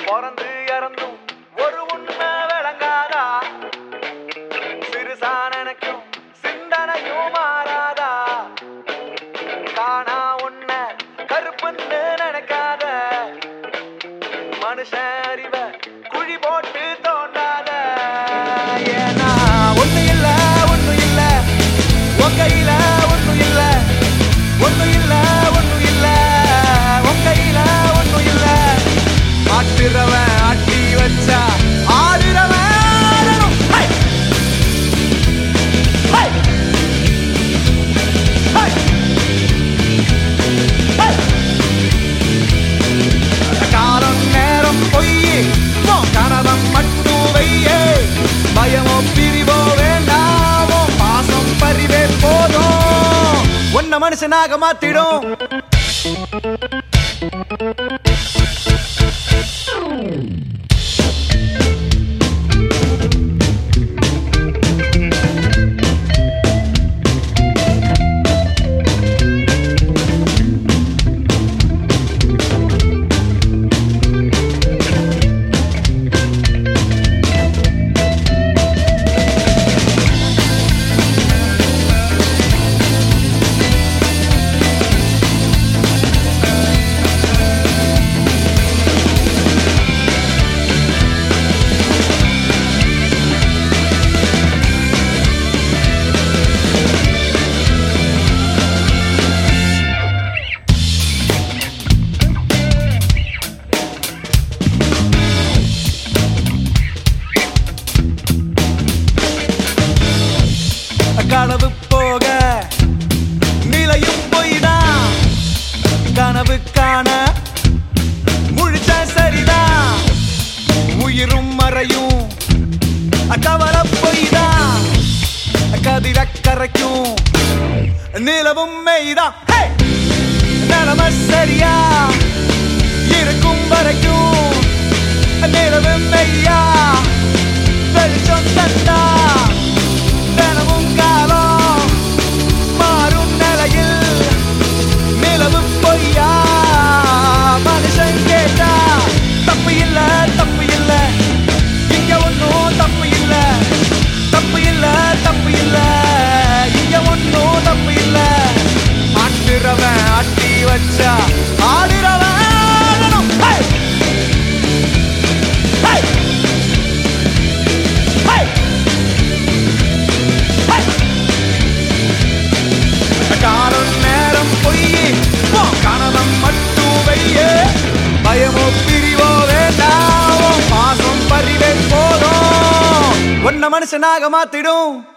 பிறந்து இறந்தும் ஒரு உண்மை விளங்காதா சிறுசா நினைக்கும் சிந்தனையும் மாறாதா காணா உன்ன கருப்புன்னு நினைக்காத மனுஷன் அறிவ குழி போட்டு தோண்டாத ஏன்னா ஒண்ணு இல்ல ஒண்ணு இல்ல உன் கையில ஒண்ணு இல்ல ஒண்ணு இல்ல ஒண்ணு இல்ல உன் கையில ஒண்ணு இல்ல ஆட்டுறவன் ஆட்டி வச்சா ஆடுறவன் ஆடணும். ஹை! ஹை! ஹை! ஹை! காலம் நேரம் பொய்யே உன் கனவம் மட்டும் வையே பயமோ பிரிவோ வேண்டாமோ பாசம் பறிவே போதும் உன்ன மனுஷனாக மாத்திடும் கனவு போக நிலையும் பொய்தான் கனவு காண முழிச்ச சரிதான் உயிரும் மறையும் கவலை பொய்தான் கதிர கரைக்கும் நிலவும் மெய்தான் ஹே! நிலம சரியா இருக்கும் வரைக்கும் நிலவு மெய்யா வெளிச்சம் தந்தா தினமும் காலம் மாறும் நிலையில் நிலவு பொய்யா மனுஷன் கேட்டா தப்பு இல்ல தப்பு இல்ல இங்க ஒன்னும் தப்பு இல்ல தப்பு இல்ல தப்பு இல்ல இங்க ஒன்னும் தப்பு இல்ல ஆட்டுறவன் ஆட்டி வச்சா ஆடுறவன் ஆடணும். ஹே! ஹே! ஹே! ஹே! காலம் நேரம் பொய்யே உன் கனவம் மட்டும் வையே பயமோ பிரிவோ வேண்டாமோ பாசம் பறிவே போதும் உன்ன மனுஷனாக மாத்திடும்